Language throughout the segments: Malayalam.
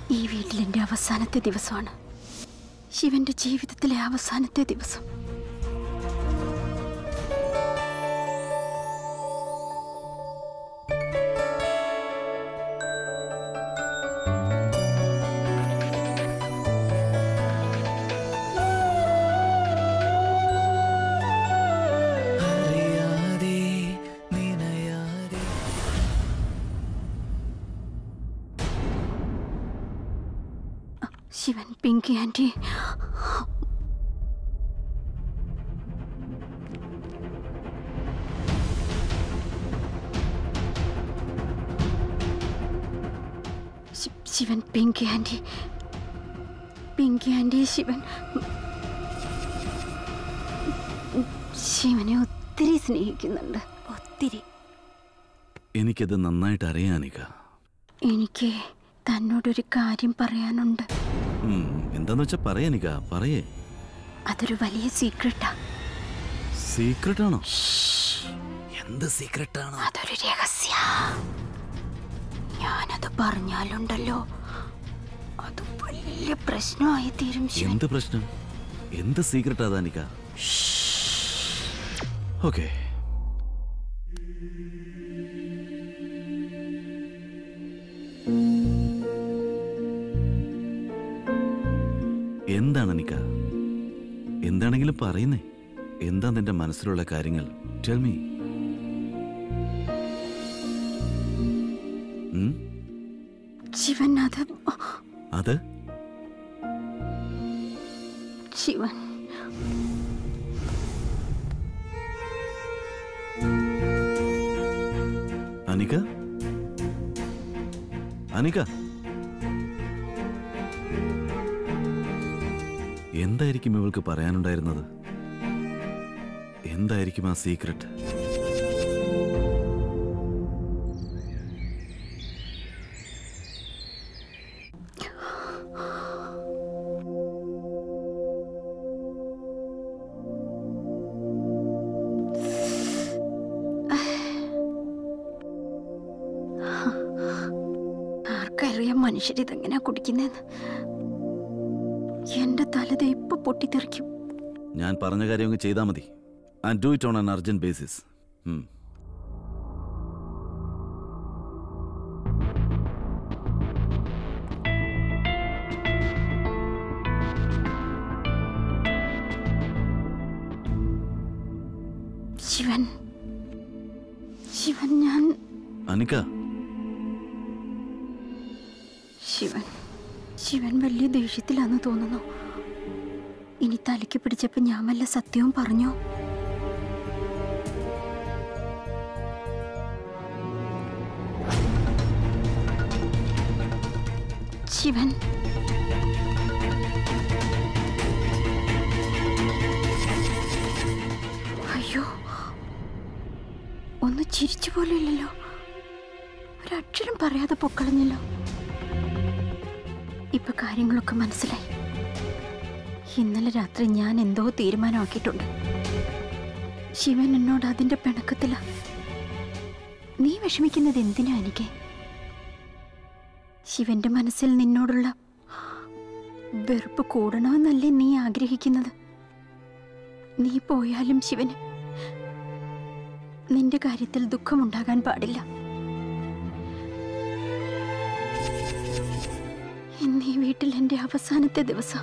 ഈ വീട്ടിൽ എൻ്റെ അവസാനത്തെ ദിവസമാണ് ശിവന്റെ ജീവിതത്തിലെ അവസാനത്തെ ദിവസം അറിയാതെ നിനയാതെ ശിവൻ പിങ്കി ആൻറ്റി ശി- ശിവൻ പിങ്കി ആൻറ്റി പിങ്കി ആൻറ്റി ശിവൻ ശിവനെ ഒത്തിരി സ്നേഹിക്കുന്നുണ്ട് ഒത്തിരി എനിക്കത് നന്നായിട്ട് അറിയാം അനിക എനിക്ക് തന്നോടൊരു കാര്യം പറയാനുണ്ട് ഉം, എന്താന്ന് വെച്ചാ പറയാനിക പറയേ അതൊരു വലിയ സീക്രട്ടാ സീക്രട്ട് ആണോ എന്ത് സീക്രട്ട് ആണ് അതൊരു രഹസ്യ ഞാനത് പറഞ്ഞാലുണ്ടല്ലോ അത് വലിയ പ്രശ്നമായി തീരും ശിവൻ എന്ത് പ്രശ്നം എന്ത് സീക്രട്ട് അതാ അനിക ഓക്കെ എന്താണ് അനിക എന്താണെങ്കിലും പറയുന്നേ എന്താ നിന്റെ മനസ്സിലുള്ള കാര്യങ്ങൾ ടെൽ മീ ശിവൻ അത് അത് ശിവൻ അനിക അനിക എന്തായിരിക്കും ഇവൾക്ക് പറയാനുണ്ടായിരുന്നത് എന്തായിരിക്കും ആ സീക്രട്ട് ആർക്കറിയാം മനുഷ്യരിതെങ്ങനെയാ കുടിക്കുന്നതെന്ന് എന്റെ തലത് ഇപ്പൊ പൊട്ടിത്തെറിക്കും ഞാൻ പറഞ്ഞ കാര്യം അങ്ങ് ചെയ്താൽ മതി and do it on an urgent basis Shivan Shivan ഞാൻ അനിക ശിവൻ ശിവൻ വലിയ ദേഷ്യത്തിലാന്ന് തോന്നുന്നു ഇനി തലയ്ക്ക് പിടിച്ചപ്പോ ഞാൻ വല്ല സത്യവും പറഞ്ഞോ ശിവൻ അയ്യോ ഒന്ന് ചിരിച്ചു പോലില്ലല്ലോ ഒരക്ഷരം പറയാതെ പൊക്കളഞ്ഞല്ലോ ഇപ്പൊ കാര്യങ്ങളൊക്കെ മനസ്സിലായി ഇന്നലെ രാത്രി ഞാൻ എന്തോ തീരുമാനമാക്കിയിട്ടുണ്ട് ശിവൻ എന്നോട് അതിന്റെ പിണക്കത്തില നീ വിഷമിക്കുന്നത് എന്തിനാ എനിക്ക് ശിവന്റെ മനസ്സിൽ നിന്നോടുള്ള വെറുപ്പ് കൂടണമെന്നല്ലേ നീ ആഗ്രഹിക്കുന്നത് നീ പോയാലും ശിവന് നിന്റെ കാര്യത്തിൽ ദുഃഖമുണ്ടാകാൻ പാടില്ല ഇന്ന് ഈ വീട്ടിൽ എന്റെ അവസാനത്തെ ദിവസം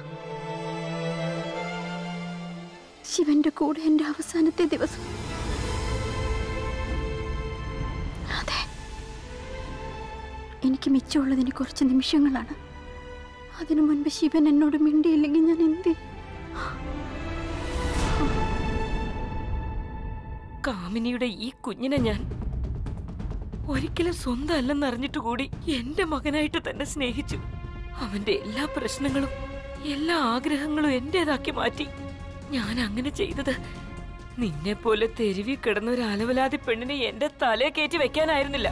ശിവന്റെ കൂടെ എന്റെ അവസാനത്തെ ദിവസം അതെ എനിക്ക് മിച്ചമുള്ളതിന് കുറച്ച് നിമിഷങ്ങളാണ് അതിനു മുൻപ് ശിവൻ എന്നോട് മിണ്ടിയില്ലെങ്കിൽ ഞാൻ എന്ത് ചെയ്യും? കാമിനിയുടെ ഈ കുഞ്ഞിനെ ഞാൻ ഒരിക്കലും സ്വന്തം അല്ലെന്നറിഞ്ഞിട്ട് കൂടി എന്റെ മകനായിട്ട് തന്നെ സ്നേഹിച്ചു അവന്റെ എല്ലാ പ്രശ്നങ്ങളും എല്ലാ ആഗ്രഹങ്ങളും എന്റേതാക്കി മാറ്റി ഞാൻ അങ്ങനെ ചെയ്തത് നിന്നെ പോലെ തെരുവി കിടന്ന ഒരു അലവലാതി പെണ്ണിനെ എന്റെ തലയെ കയറ്റി വെക്കാനായിരുന്നില്ല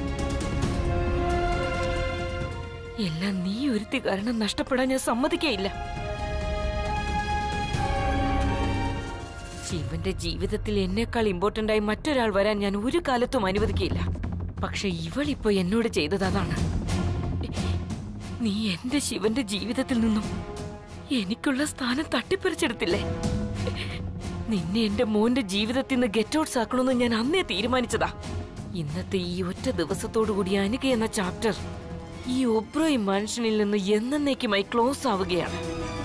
എല്ലാം നീ ഒരുത്തി കാരണം നഷ്ടപ്പെടാൻ ഞാൻ സമ്മതിക്കയില്ല ശിവന്റെ ജീവിതത്തിൽ എന്നെക്കാൾ ഇമ്പോർട്ടന്റ് ആയി മറ്റൊരാൾ വരാൻ ഞാൻ ഒരു കാലത്തും അനുവദിക്കില്ല പക്ഷെ ഇവൾ ഇപ്പൊ എന്നോട് ചെയ്തത് അതാണ് നീ എന്റെ ശിവന്റെ ജീവിതത്തിൽ നിന്നും എനിക്കുള്ള സ്ഥാനം തട്ടിപ്പറിച്ചെടുത്തില്ലേ നിന്നെ എന്റെ മോന്റെ ജീവിതത്തിൽ നിന്ന് ഗെറ്റ് ഔട്ട്സ് ആക്കണമെന്ന് ഞാൻ അന്നേ തീരുമാനിച്ചതാ ഇന്നത്തെ ഈ ഒറ്റ ദിവസത്തോടു കൂടി അനിക എന്ന ചാപ്റ്റർ ഈ ഒബ്രോയി മനുഷ്യനിൽ നിന്ന് എന്നേക്കുമായി ക്ലോസ് ആവുകയാണ്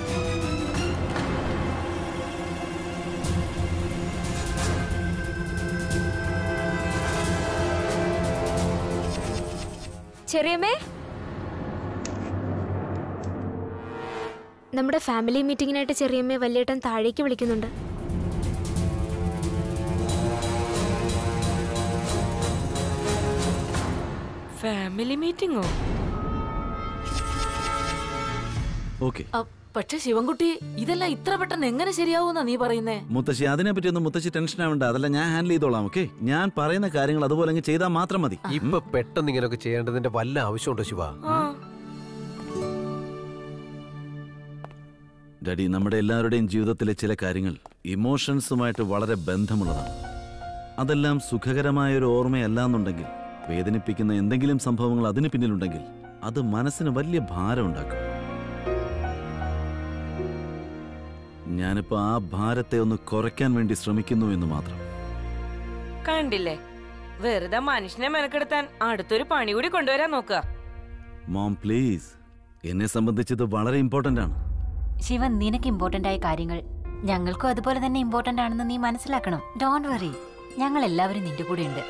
ചെറിയമ്മേ നമ്മുടെ ഫാമിലി മീറ്റിങ്ങിനായിട്ട് ചെറിയമ്മയെ വലിയേട്ടൻ താഴേക്ക് വിളിക്കുന്നുണ്ട് ഫാമിലി മീറ്റിംഗോ ഓക്കെ പക്ഷെ ശിവൻകുട്ടി ഇതെല്ലാം ഇത്ര പെട്ടെന്ന് എങ്ങനെ ശരിയാവൂന്നാ നീ പറയുന്നേ മുത്തശ്ശി അതിനെ പറ്റി ഒന്നും മുത്തശ്ശി ടെൻഷൻ ആവണ്ട അതല്ല ഞാൻ ഹാൻഡിൽ ചെയ്തോളാം ഓക്കെ ഞാൻ പറയുന്ന കാര്യങ്ങൾ അതുപോലെ അങ്ങ് ചെയ്താൽ മാത്രം മതി ഇപ്പൊ പെട്ടെന്ന് ഇങ്ങനെയൊക്കെ ചെയ്യേണ്ടതിന്റെ വല്ല ആവശ്യമുണ്ടോ ശിവ ആ ഡാഡി നമ്മുടെ എല്ലാവരുടെയും ജീവിതത്തിലെ ചില കാര്യങ്ങൾ ഇമോഷൻസുമായിട്ട് വളരെ ബന്ധമുള്ളതാണ് അതെല്ലാം സുഖകരമായ ഒരു ഓർമ്മയല്ല എന്നുണ്ടെങ്കിൽ വേദനിപ്പിക്കുന്ന എന്തെങ്കിലും സംഭവങ്ങൾ അതിന് പിന്നിലുണ്ടെങ്കിൽ അത് മനസ്സിന് വലിയ ഭാരം ഉണ്ടാക്കും ഞാനിപ്പോ ആ ഭാരത്തെ ഒന്ന് കുറയ്ക്കാൻ വേണ്ടി ശ്രമിക്കുന്നു എന്ന് മാത്രം കണ്ടില്ലേ വെറുതെ മനുഷ്യനെ മെനക്കെടുത്താൻ അടുത്തൊരു പണി കൂടി കൊണ്ടുവരാൻ നോക്കുക മോം പ്ലീസ് എന്നെ സംബന്ധിച്ചത് വളരെ ഇമ്പോർട്ടന്റ് ആണ് ശിവൻ നിനക്ക് ഇമ്പോർട്ടന്റ് ആയ കാര്യങ്ങൾ ഞങ്ങൾക്കും അതുപോലെ തന്നെ ഇമ്പോർട്ടന്റ് ആണെന്ന് നീ മനസ്സിലാക്കണം ഡോണ്ട് വറി ഞങ്ങൾ എല്ലാവരും നിന്റെ കൂടെ ഉണ്ട്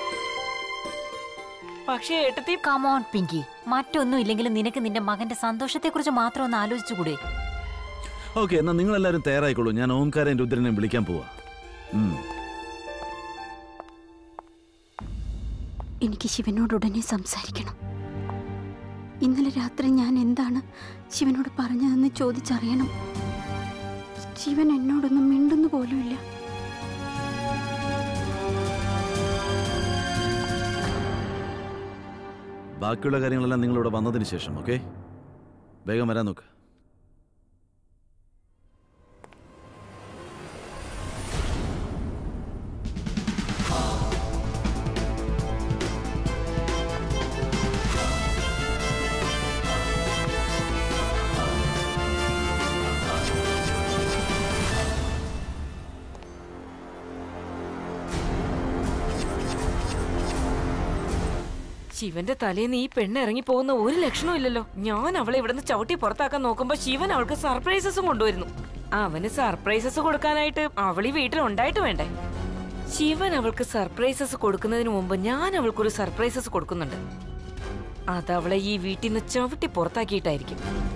പക്ഷേ ഏട്ടത്തി കമോൺ പിങ്കി മറ്റൊന്നും ഇല്ലെങ്കിലും നിനക്ക് നിന്റെ മകന്റെ സന്തോഷത്തെക്കുറിച്ച് മാത്രം ഒന്ന് ആലോചിച്ചുകൂടെ ഓക്കെ എന്നാ നിങ്ങൾ എല്ലാവരും തയ്യാറായിക്കോളൂ ഞാൻ ഓംകാരൻ രുദ്രനെ വിളിക്കാൻ പോവാ ഉം. എനിക്ക് ശിവനോട് ഉടനെ സംസാരിക്കണം ഇന്നലെ രാത്രി ഞാൻ എന്താണ് ശിവനോട് പറഞ്ഞതെന്ന് ചോദിച്ചറിയണം ശിവൻ എന്നോടൊന്നും മിണ്ടുന്നു പോലുമില്ല ബാക്കിയുള്ള കാര്യങ്ങളെല്ലാം നിങ്ങളിവിടെ വന്നതിന് ശേഷം ഓക്കെ വേഗം വരാൻ നോക്ക് ശിവന്റെ തലേന്ന് ഈ പെണ്ണ് ഇറങ്ങി പോകുന്ന ഒരു ലക്ഷണവും ഇല്ലല്ലോ ഞാൻ അവളെ ഇവിടുന്ന് ചവിട്ടി പുറത്താക്കാൻ നോക്കുമ്പോ ശിവൻ അവൾക്ക് സർപ്രൈസസും കൊണ്ടുവരുന്നു അവന് സർപ്രൈസസ് കൊടുക്കാനായിട്ട് അവൾ ഈ വീട്ടിൽ ഉണ്ടായിട്ട് വേണ്ടേ ശിവൻ അവൾക്ക് സർപ്രൈസസ് കൊടുക്കുന്നതിന് മുമ്പ് ഞാൻ അവൾക്കൊരു സർപ്രൈസസ് കൊടുക്കുന്നുണ്ട് അത് അവളെ ഈ വീട്ടിൽ നിന്ന് ചവിട്ടി പുറത്താക്കിയിട്ടായിരിക്കും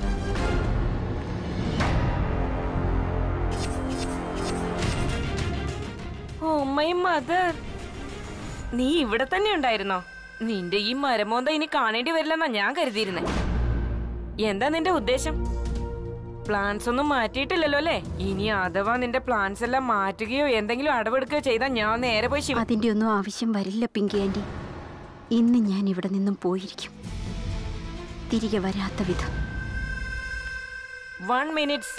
ഓ മൈ മദർ നീ ഇവിടെ തന്നെ ഉണ്ടായിരുന്നോ നിന്റെ ഈ മരമോന്ത ഇനി കാണേണ്ടി വരില്ലെന്നാ ഞാൻ കരുതിയിരുന്നേ എന്താ നിന്റെ ഉദ്ദേശം പ്ലാൻസ് ഒന്നും മാറ്റിയിട്ടില്ലല്ലോ അല്ലേ ഇനി അഥവാ നിന്റെ പ്ലാൻസ് എല്ലാം മാറ്റുകയോ എന്തെങ്കിലും അടവെടുക്കുകയോ ചെയ്താൽ ഞാൻ നേരെ പോയി ശിവ അതിന്റെ ഒന്നും ആവശ്യം വരില്ല പിങ്കി ആന്റി ഇന്ന് ഞാൻ ഇവിടെ നിന്നും പോയിരിക്കും തിരികെ വരാത്ത വിധം വൺ മിനിറ്റ്സ്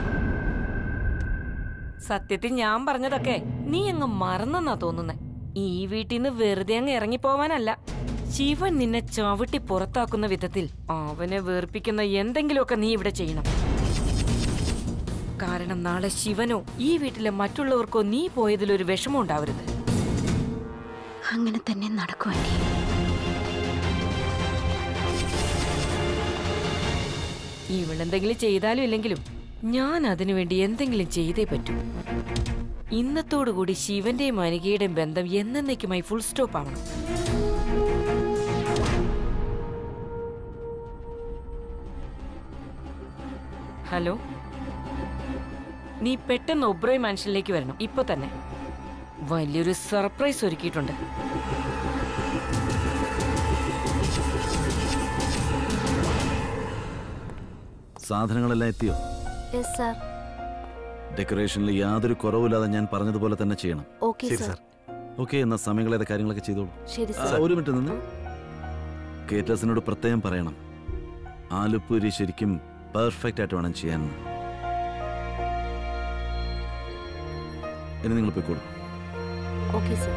സത്യത്തിൽ ഞാൻ പറഞ്ഞതൊക്കെ നീ അങ്ങ് മറന്നെന്നാ തോന്നുന്നേ ഈ വീട്ടിൽ നിന്ന് വെറുതെ അങ്ങ് ഇറങ്ങിപ്പോവാനല്ല ശിവൻ നിന്നെ ചവിട്ടി പുറത്താക്കുന്ന വിധത്തിൽ അവനെ വേർപ്പിക്കുന്ന എന്തെങ്കിലുമൊക്കെ നീ ഇവിടെ ചെയ്യണം കാരണം നാളെ ശിവനോ ഈ വീട്ടിലെ മറ്റുള്ളവർക്കോ നീ പോയതിലൊരു വിഷമം ഉണ്ടാവരുത് അങ്ങനെ തന്നെ നടക്കും ആന്റി ഇവളെന്തെങ്കിലും ചെയ്താലും ഇല്ലെങ്കിലും ഞാൻ അതിനുവേണ്ടി എന്തെങ്കിലും ചെയ്തേ പറ്റൂ ഇന്നത്തോടുകൂടി ശിവന്റെയും അനികയുടെയും ബന്ധം എന്നേക്കുമായി ഫുൾ സ്റ്റോപ്പ് ആവണം ഹലോ നീ പെട്ടെന്ന് ഒബ്രോയ് മാൻഷനിലേക്ക് വരണം ഇപ്പൊ തന്നെ വലിയൊരു സർപ്രൈസ് ഒരുക്കിയിട്ടുണ്ട് സാധനങ്ങളെല്ലാം എത്തിയോ യെസ് സാർ ഡെക്കറേഷനിൽ യാതൊരു കുറവില്ലാതെ ഞാൻ പറഞ്ഞതുപോലെ തന്നെ ചെയ്യണം ഓക്കെ ശരി സാർ സാർ ഓക്കെ എന്നാ സമയങ്ങളേത കാര്യങ്ങളൊക്കെ ചെയ്തോളൂ ശരി ആ, സാർ ഒരു മിനിറ്റ് നിന്ന് കേറ്റേഴ്സിനോട് പ്രത്യേകം പറയണം ആലുപ്പൂരി ശരിക്കും പെർഫെക്റ്റ് ആയിട്ട് വേണം ചെയ്യാൻ ഇനി നിങ്ങൾ പോയിക്കോളൂ ഓക്കെ സാർ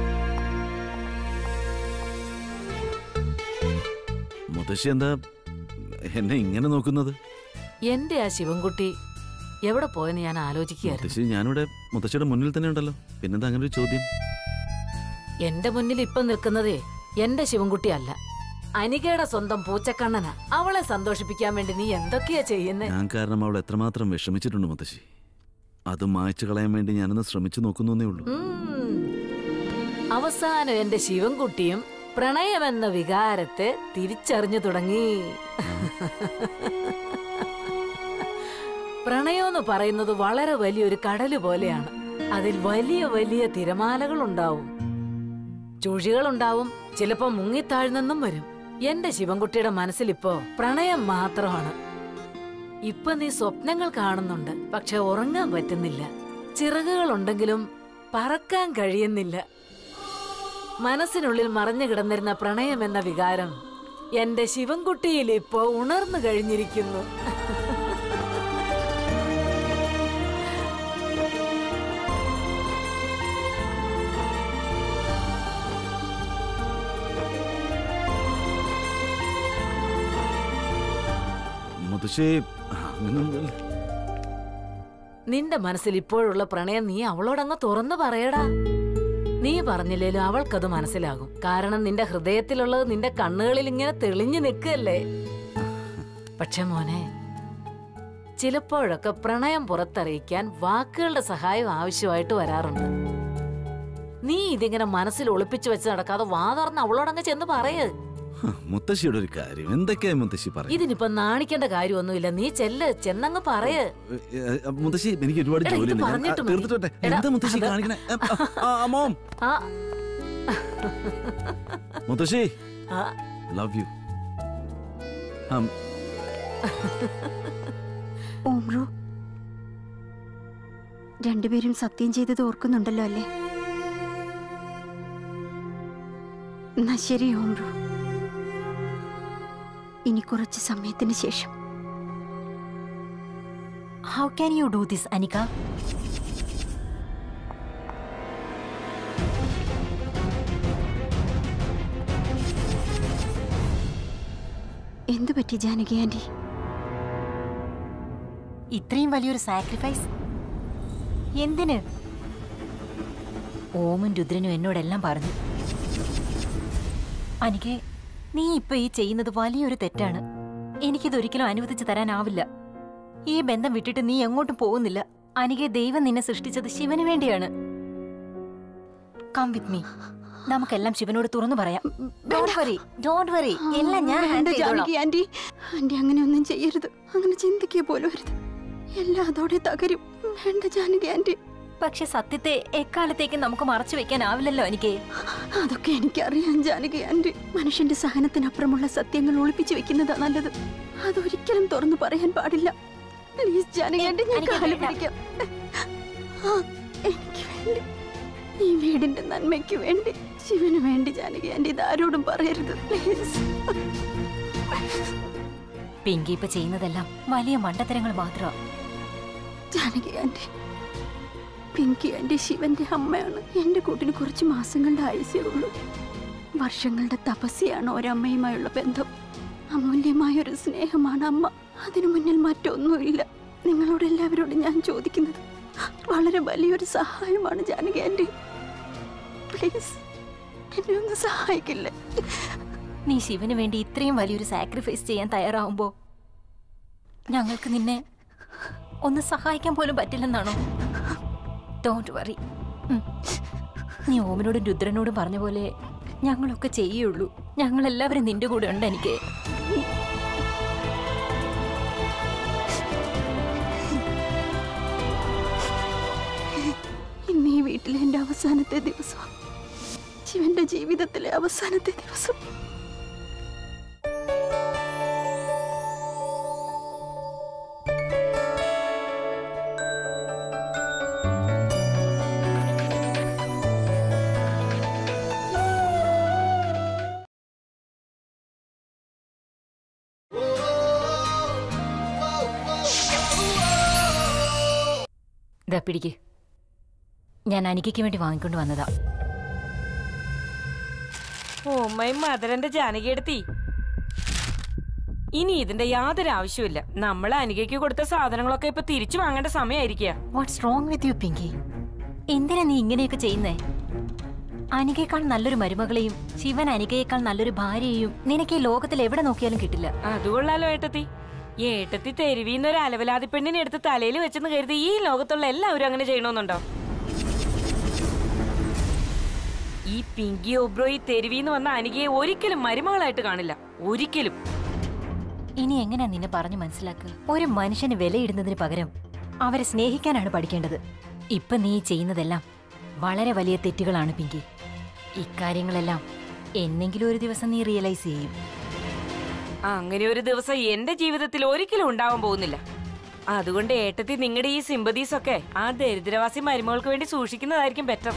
മുത്തശ്ശി എന്താ എന്നെ ഇങ്ങനെ നോക്കുന്നത് എന്റെ ആ ശിവൻകുട്ടി എവിടെ പോയെന്ന് ഞാൻ ആലോചിക്കുകയായിരുന്നു മുത്തശ്ശി ഞാനിവിടെ മുത്തശ്ശിയുടെ മുന്നിൽ തന്നെ ഉണ്ടല്ലോ പിന്നെന്താ അങ്ങനെ ഒരു ചോദ്യം എന്റെ മുന്നിൽ ഇപ്പം നിൽക്കുന്നതേ എന്റെ ശിവൻകുട്ടി അല്ല അനികയുടെ സ്വന്തം പൂച്ചക്കണ്ണനാ അവളെ സന്തോഷിപ്പിക്കാൻ വേണ്ടി നീ എന്തൊക്കെയാ ചെയ്യുന്നേ ഞാൻ കാരണം അവൾ എത്രമാത്രം വിഷമിച്ചിട്ടുണ്ട് മുത്തശ്ശി അത് മായ്ച്ചു കളയാൻ വേണ്ടി ഞാനൊന്ന് ശ്രമിച്ചു നോക്കുന്നേ ഉള്ളൂ ഉം. അവസാനം എന്റെ ശിവൻകുട്ടിയും പ്രണയമെന്ന വികാരത്തെ തിരിച്ചറിഞ്ഞു തുടങ്ങി പ്രണയമെന്ന് പറയുന്നത് വളരെ വലിയൊരു കടല് പോലെയാണ് അതിൽ വലിയ വലിയ തിരമാലകൾ ഉണ്ടാവും ചുഴികളുണ്ടാവും ചിലപ്പോ മുങ്ങിത്താഴ്ന്നെന്നും വരും എന്റെ ശിവൻകുട്ടിയുടെ മനസ്സിലിപ്പോ പ്രണയം മാത്രമാണ് ഇപ്പൊ നീ സ്വപ്നങ്ങൾ കാണുന്നുണ്ട് പക്ഷെ ഉറങ്ങാൻ പറ്റുന്നില്ല ചിറകുകൾ ഉണ്ടെങ്കിലും പറക്കാൻ കഴിയുന്നില്ല മനസ്സിനുള്ളിൽ മറഞ്ഞു കിടന്നിരുന്ന പ്രണയം എന്ന വികാരം എന്റെ ശിവൻകുട്ടിയിൽ ഇപ്പോ ഉണർന്നു കഴിഞ്ഞിരിക്കുന്നു മുത്തശ്ശി അങ്ങനൊന്നുമില്ല നിന്റെ മനസ്സിൽ ഇപ്പോഴുള്ള പ്രണയം നീ അവളോടങ്ങ് തുറന്നു പറയടാ നീ പറഞ്ഞില്ലേലും അവൾക്കത് മനസ്സിലാകും കാരണം നിന്റെ ഹൃദയത്തിലുള്ളത് നിന്റെ കണ്ണുകളിൽ ഇങ്ങനെ തെളിഞ്ഞു നിൽക്കല്ലേ പക്ഷെ മോനെ ചിലപ്പോഴൊക്കെ പ്രണയം പുറത്തറിയിക്കാൻ വാക്കുകളുടെ സഹായം ആവശ്യമായിട്ട് വരാറുണ്ട് നീ ഇതിങ്ങനെ മനസ്സിൽ ഒളിപ്പിച്ചു വെച്ച് നടക്കാതെ വാ തുറന്ന് അവളോടങ്ങ് ചെന്ന് പറയ് ഹ, മുത്തശ്ശിയുടെ ഒരു കാര്യം എന്തൊക്കെയാ മുത്തശ്ശി പറയും ഇതിനിപ്പോ നാണിക്കേണ്ട കാര്യമൊന്നുമില്ല നീ ചെല്ല് ചെന്നങ്ങ് പറയ് മുത്തശ്ശി എനിക്ക് ഒരുപാട് എടാ, ഇത് ജോലിയുണ്ട് ഞാൻ- ആ, പറഞ്ഞിട്ട് മതി. തീർത്തിട്ട് വരട്ടെ. എടാ, എന്താ മുത്തശ്ശി അത്- കാണിക്കണേ ആ, ആ, ആ, മോം ആ മുത്തശ്ശി ആ ലവ് യു ഓമ്രു രണ്ടുപേരും സത്യം ചെയ്തത് ഓർക്കുന്നുണ്ടല്ലോ അല്ലേ എന്നാ ശരി ഓമ്രു ഇനി കുറച്ച് സമയത്തിന് ശേഷം how can you do this Anika എന്തു പറ്റി ജാനകി ആന്റി ഇത്രയും വലിയൊരു സാക്രിഫൈസ് എന്തിന് ഓമും രുദ്രനും എന്നോടെല്ലാം പറഞ്ഞു അനികെ നീ ഇപ്പൊ ഈ ചെയ്യുന്നത് വലിയൊരു തെറ്റാണ് എനിക്കിതൊരിക്കലും അനുവദിച്ചു തരാനാവില്ല ഈ ബന്ധം വിട്ടിട്ട് നീ എങ്ങോട്ടും പോകുന്നില്ല അനികെ ദൈവം നിന്നെ സൃഷ്ടിച്ചത് ശിവന് വേണ്ടിയാണ് കം വിത്ത് മീ നമുക്കെല്ലാം ശിവനോട് തുറന്നു പറയാം ഡോണ്ട് വറി ഡോണ്ട് വറി എല്ലാം ഞാൻ വേണ്ട handle ചെയ്തോളാം. ജാനകി ആന്റി ആന്റി അങ്ങനെ ഒന്നും ചെയ്യരുത് അങ്ങനെ ചിന്തിക്കുക പോലും അരുത് എല്ലാം അതോടെ തകരും വേണ്ട ജാനകി ആന്റി പക്ഷെ സത്യത്തെ എക്കാലത്തേക്ക് നമുക്ക് മറച്ചു വെക്കാനാവില്ലല്ലോ എനിക്ക് അതൊക്കെ എനിക്കറിയാം ജാനകി ആന്റി മനുഷ്യന്റെ സഹനത്തിനപ്പുറമുള്ള സത്യങ്ങൾ ഒളിപ്പിച്ചു വെക്കുന്നതാ നല്ലത് അതൊരിക്കലും തുറന്നു പറയാൻ പാടില്ല പ്ലീസ് ജാനകി ആന്റി ഞാൻ എനിക്ക് കാല് വേണ്ട. പിടിക്കാം ആ, എനിക്ക് വേണ്ടി ഈ വീടിന്റെ നന്മയ്ക്ക് വേണ്ടി ശിവന് വേണ്ടി ജാനകി ആന്റി ഇത് ആരോടും പറയരുത് പ്ലീസ് പിങ്കി ഇപ്പൊ ചെയ്യുന്നതെല്ലാം വലിയ മണ്ടത്തരങ്ങൾ മാത്രമാ ജാനകി ആന്റി പിങ്കി ആന്റി ശിവന്റെ അമ്മയാണ് എന്റെ കൂട്ടിന് കുറച്ച് മാസങ്ങളുടെ ആയുസേ ഉള്ളൂ വർഷങ്ങളുടെ തപസ്യാണ് ഒരമ്മയുമായുള്ള ബന്ധം അമൂല്യമായ ഒരു സ്നേഹമാണ് അമ്മ അതിനു മുന്നിൽ മറ്റൊന്നുമില്ല നിങ്ങളോട് എല്ലാവരോടും ഞാൻ ചോദിക്കുന്നത് വളരെ വലിയൊരു സഹായമാണ് ജാനകി ആന്റി പ്ലീസ് എന്നെ ഒന്ന് സഹായിക്കില്ലേ നീ ശിവന് വേണ്ടി ഇത്രയും വലിയൊരു സാക്രിഫൈസ് ചെയ്യാൻ തയ്യാറാവുമ്പോ ഞങ്ങൾക്ക് നിന്നെ ഒന്ന് സഹായിക്കാൻ പോലും പറ്റില്ലെന്നാണോ ഡോണ്ട് വറി നീ ഓമനോടും രുദ്രനോടും പറഞ്ഞ പോലെ ഞങ്ങളൊക്കെ ചെയ്യുള്ളൂ ഞങ്ങൾ എല്ലാവരും നിന്റെ കൂടെ ഉണ്ട് എനിക്ക് ഇന്ന് ഈ വീട്ടിലെ എന്റെ അവസാനത്തെ ദിവസം ശിവന്റെ ജീവിതത്തിലെ അവസാനത്തെ ദിവസം ഇതാ പിടിക്ക് ഞാൻ അനിക്കയ്ക്ക് വേണ്ടി വാങ്ങിക്കൊണ്ട് വന്നതാ ഓമ്മയും മദരന്റെ ജാനകിയെടുത്തി ഇനി ഇതിന്റെ യാതൊരു ആവശ്യമില്ല നമ്മൾ അനികയ്ക്ക് കൊടുത്ത സാധനങ്ങളൊക്കെ ഇപ്പൊ തിരിച്ചു വാങ്ങേണ്ട സമയമായിരിക്കുക what's wrong with you Pinky എന്തിനാ നീ ഇങ്ങനെയൊക്കെ ചെയ്യുന്നേ അനികയേക്കാൾ നല്ലൊരു മരുമകളെയും ശിവൻ അനികയേക്കാൾ നല്ലൊരു ഭാര്യയെയും നിനക്ക് ഈ ലോകത്തിൽ എവിടെ നോക്കിയാലും കിട്ടില്ല അതുകൊള്ളാലോ ഏട്ടത്തി ഏട്ടത്തി തെരുവീന്ന് ഒരു അലവലാതി പെണ്ണിനെ എടുത്ത് തലയിൽ വെച്ചെന്ന് കരുതി ഈ ലോകത്തുള്ള എല്ലാവരും അങ്ങനെ ചെയ്യണമെന്നുണ്ടോ ഈ പിങ്കി ഒബ്രോ ഈ തെരുവീന്ന് വന്ന അനികയെ ഒരിക്കലും മരുമകളായിട്ട് കാണില്ല ഒരിക്കലും ഇനി എങ്ങനെയാ നിന്നെ പറഞ്ഞു മനസ്സിലാക്കുക ഒരു മനുഷ്യന് വിലയിടുന്നതിന് പകരം അവരെ സ്നേഹിക്കാനാണ് പഠിക്കേണ്ടത് ഇപ്പൊ നീ ചെയ്യുന്നതെല്ലാം വളരെ വലിയ തെറ്റുകളാണ് പിങ്കി ഇക്കാര്യങ്ങളെല്ലാം എന്നെങ്കിലും ഒരു ദിവസം നീ റിയലൈസ് ചെയ്യും അങ്ങനെ ഒരു ദിവസം എന്റെ ജീവിതത്തിൽ ഒരിക്കലും ഉണ്ടാവാൻ പോകുന്നില്ല അതുകൊണ്ട് ഏട്ടത്തി നിങ്ങളുടെ ഈ സിമ്പതീസ് ഒക്കെ ആ ദരിദ്രവാസി മരുമകൾക്ക് വേണ്ടി സൂക്ഷിക്കുന്നതായിരിക്കും better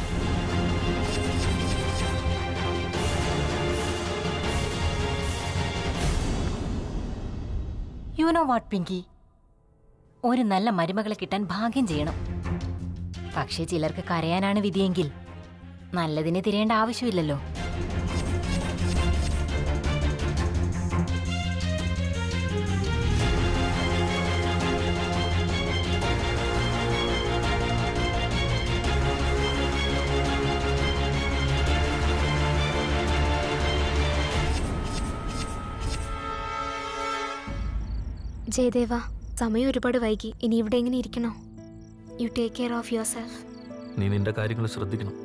you know what Pinky ഒരു നല്ല മരുമകളെ കിട്ടാൻ ഭാഗ്യം ചെയ്യണം പക്ഷേ ചിലർക്ക് കരയാനാണ് വിധിയെങ്കിൽ നല്ലതിനെ തിരയേണ്ട ആവശ്യമില്ലല്ലോ ജയദേവ സമയം ഒരുപാട് വൈകി ഇനി ഇവിടെ എങ്ങനെ ഇരിക്കണോ you take care of yourself നീ നിന്റെ കാര്യങ്ങൾ ശ്രദ്ധിക്കണം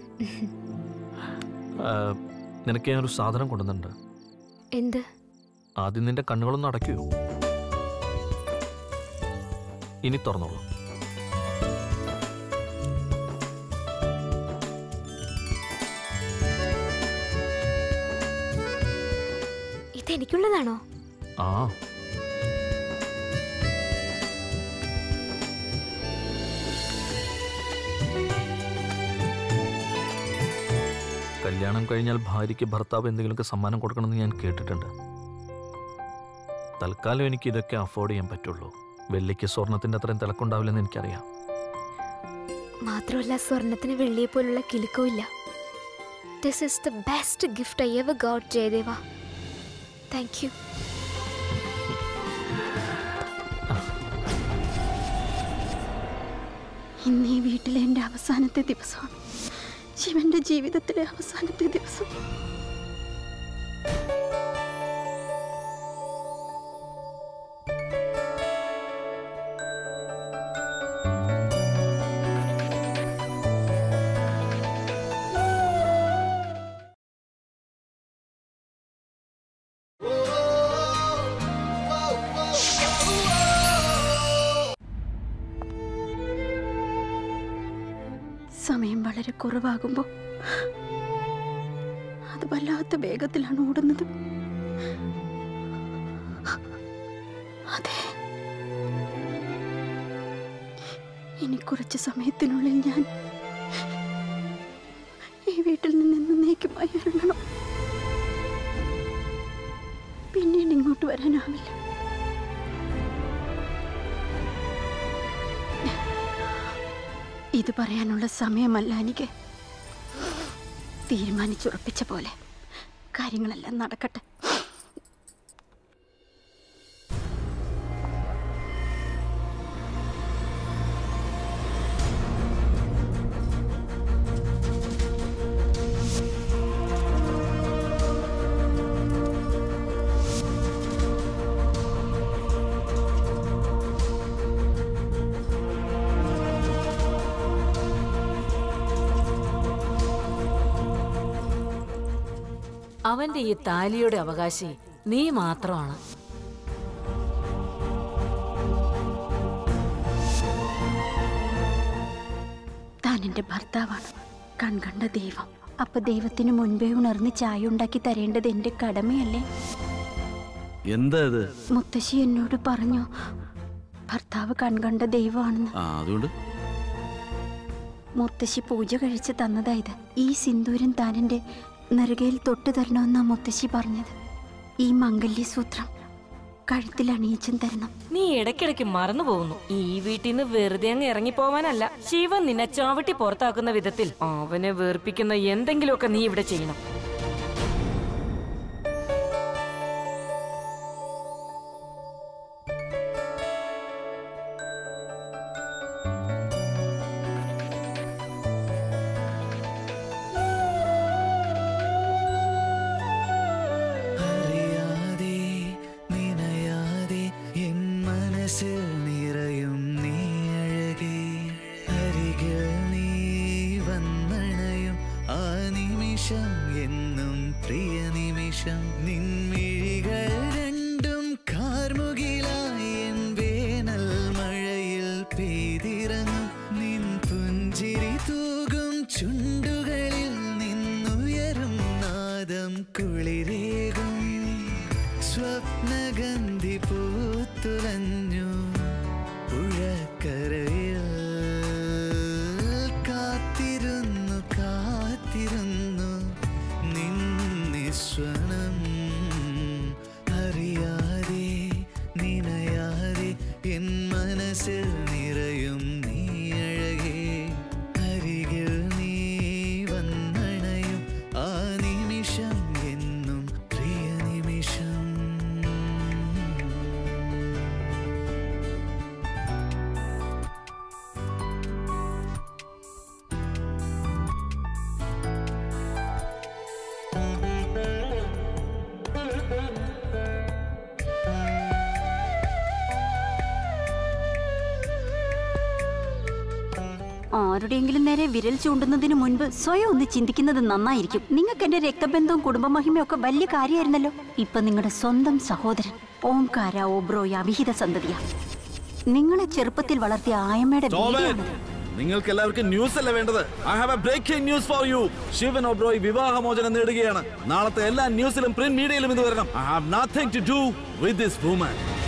ആ, നിനക്ക് ഞാൻ ഒരു സാധനം കൊണ്ടുവന്നിട്ടുണ്ട് എന്ത് ആദ്യം നിന്റെ കണ്ണുകളൊന്ന് അടയ്ക്കൂ ഇനി തുറന്നോളൂ ഇതെനിക്കുള്ളതാണോ ആ കല്യാണം കഴിഞ്ഞാൽ ഭാര്യയ്ക്ക് ഭർത്താവ് എന്തെങ്കിലുമൊക്കെ സമ്മാനം കൊടുക്കണമെന്ന് ഞാൻ കേട്ടിട്ടുണ്ട് തൽക്കാലം എനിക്ക് ഇതൊക്കെ അഫോർഡ് ചെയ്യാൻ പറ്റുള്ളൂ വെള്ളിക്ക് സ്വർണത്തിന്റെ അത്രയും തിളക്കുണ്ടാവില്ലെന്ന് എനിക്കറിയാം മാത്രമല്ല സ്വർണത്തിന് വെള്ളിയെ പോലുള്ള കിലുക്കവും ഇല്ല this is the best gift I ever got Jayadeva thank you ഇന്ന് ഈ വീട്ടിലെ എൻ്റെ അവസാനത്തെ ദിവസമാണ് ശിവന്റെ ജീവിതത്തിലെ അവസാനത്തെ ദിവസം സമയം വളരെ കുറവാകുമ്പോൾ അത് വല്ലാത്ത വേഗത്തിലാണ് ഓടുന്നത് അതെ ഇനി കുറച്ച് സമയത്തിനുള്ളിൽ ഞാൻ ഈ വീട്ടിൽ നിന്ന് എന്നേക്കുമായി ഇറങ്ങണം പിന്നീട് ഇങ്ങോട്ട് വരാനാവില്ല ഇത് പറയാനുള്ള സമയമല്ല എനിക്ക് തീരുമാനിച്ചുറപ്പിച്ച പോലെ കാര്യങ്ങളെല്ലാം നടക്കട്ടെ അവന്റെ ഈ താലിയുടെ അവകാശി നീ മാത്രമാണ് താൻ എൻ്റെ ഭർത്താവാണ് കൺകണ്ട ദൈവം അപ്പൊ ദൈവത്തിന് മുൻപേ ഉണർന്ന് ചായ ഉണ്ടാക്കി തരേണ്ടത് എൻ്റെ കടമയല്ലേ എന്താ ഇത് മുത്തശ്ശി എന്നോട് പറഞ്ഞു ഭർത്താവ് കൺകണ്ട ദൈവമാണെന്ന് ആ അതുകൊണ്ട് മുത്തശ്ശി പൂജ കഴിച്ച് തന്നതായത് ഈ സിന്ദൂരം താൻ എൻ്റെ നെറുകയിൽ തൊട്ടു തരണമെന്നാ മുത്തശ്ശി പറഞ്ഞത് ഈ മംഗല്യസൂത്രം കഴുത്തിൽ അണിയിച്ചും തരണം നീ ഇടയ്ക്കിടയ്ക്ക് മറന്നു പോകുന്നു ഈ വീട്ടിൽ നിന്ന് വെറുതെ അങ്ങ് ഇറങ്ങി പോവാനല്ല ശിവൻ നിന്നെ ചാവട്ടി പുറത്താക്കുന്ന വിധത്തിൽ അവനെ വേർപ്പിക്കുന്ന എന്തെങ്കിലുമൊക്കെ നീ ഇവിടെ ചെയ്യണം നിമിഷം നിൻമിഴികൾ രണ്ടും കാർമുകിലായി എൻ വേനൽ മഴയിൽ പെയ്തിറങ്ങും നിൻ പുഞ്ചിരി തൂകും ചുണ്ടുകളിൽ നിന്നുയരും നാദം കുളിരേകും സ്വപ്നഗന്ധി പൂത്തുലഞ്ഞു പുഴക്കരയിൽ കാത്തിരുന്നു കാത്തിരുന്നു നിന്നിസ്വനം അറിയാതെ നിനയാതെ എൻ മനസ്സിൽ നിറയും നീ അഴകേ അരികിൽ നീ വന്നണയും ആ നിമിഷം എന്നും പ്രിയ നിമിഷം ആരുടെയെങ്കിലും നേരെ വിരൽ ചൂണ്ടുന്നതിന് മുൻപ് സ്വയം ഒന്ന് ചിന്തിക്കുന്നത് നന്നായിരിക്കും നിങ്ങൾക്ക് എന്റെ രക്തബന്ധവും കുടുംബമഹിമയും ഒക്കെ വലിയ കാര്യമായിരുന്നല്ലോ ഇപ്പൊ നിങ്ങളുടെ സ്വന്തം സഹോദരൻ ഓംകാര ഓബ്രോയ അവിഹിത സന്തതിയ നിങ്ങളെ ചെറുപ്പത്തിൽ വളർത്തിയ ആയമ്മയുടെ വീടാണ് നിങ്ങൾക്ക് എല്ലാവർക്കും ന്യൂസ് അല്ലേ വേണ്ടത് I have a breaking news for you Shivan Oberoi വിവാഹമോചനം നേടുകയാണ് നാളത്തെ എല്ലാ ന്യൂസിലും പ്രിന്റ് മീഡിയയിലും ഇത് വരണം I have nothing to do with this woman